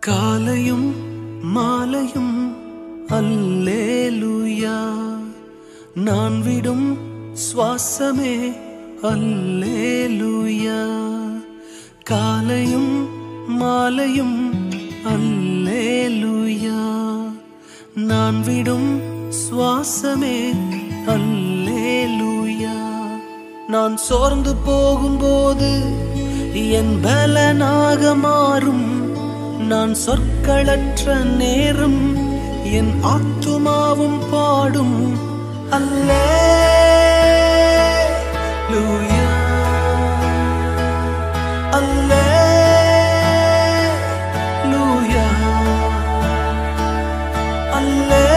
காலையும் மாலையும் அல்லேலூயா நான் விடும் சுவாசமே அல்லேலூயா காலையும் மாலையும் அல்லேலூயா நான் விடும் சுவாசமே அல்லேலூயா நான் சோர்ந்து போகும்போது என் பலனாக மாறும் நான் சொற்களற்ற நேரம் என் ஆத்துமாவும் பாடும் அல்லே லூயா அல்லே லூயா அல்லே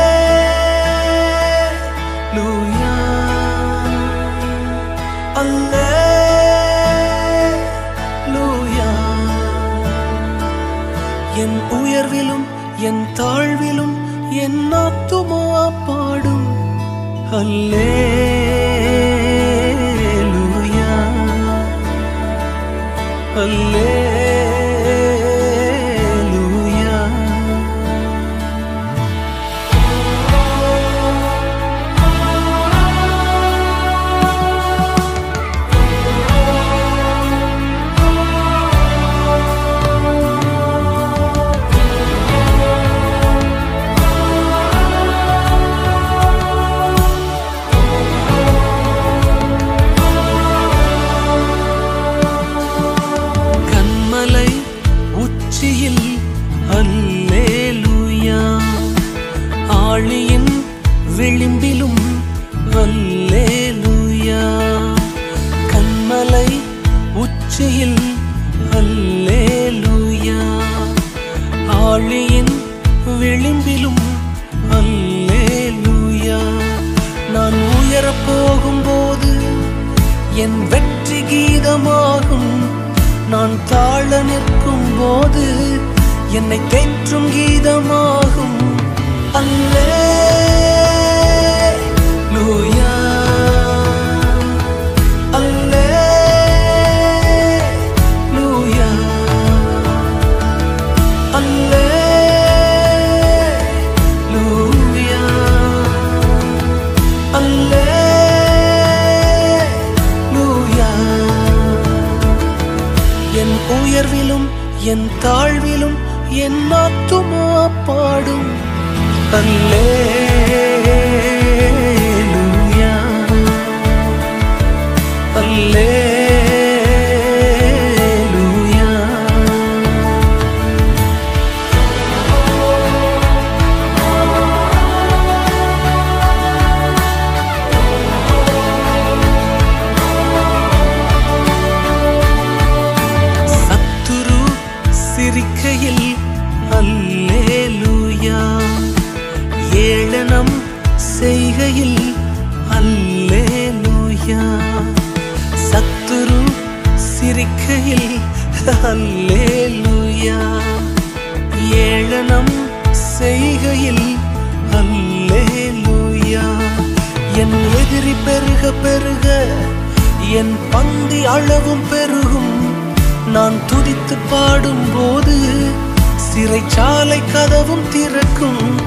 லூயா அல்லேலூயா என் உயர்விலும் என் தாழ்விலும் என் ஆத்துமா பாடும் அல்லேலூயா அல்லேலூயா கண்மலை உச்சியில் அல்லேலூயா ஆழியின் விளிம்பிலும் அல்லேலூயா கண்மலை உச்சியில் அல்லேலூயா ஆழியின் விளிம்பிலும் அல்லேலூயா நான் உயரப் போகும்போது என் வெற்றி கீதமாகும் நான் தாழ நிற்கும் போது என்னை தேற்றும் கீதமாகும் அல்லே லூயா அல்லே லூயா அல்லே லூயா அல்லேலூயா என் உயர்விலும் என் தாழ்விலும் என் ஆத்துமா பாடும் அல்லேலூயா அல்லேலூயா சத்துரு சிரிக்கையில் அல்லேலூயா ஏளனம் செய்கையில் அல்லேலூயா சத்துரு சிரிக்கையில் அல்லேலூயா ஏளனம் செய்கையில் அல்லேலூயா என் எதிரி பெருக பெருக என் பந்தி அளவும் பெருகும் நான் துதித்து பாடும்போது சிறைச்சாலை கதவும் திறக்கும்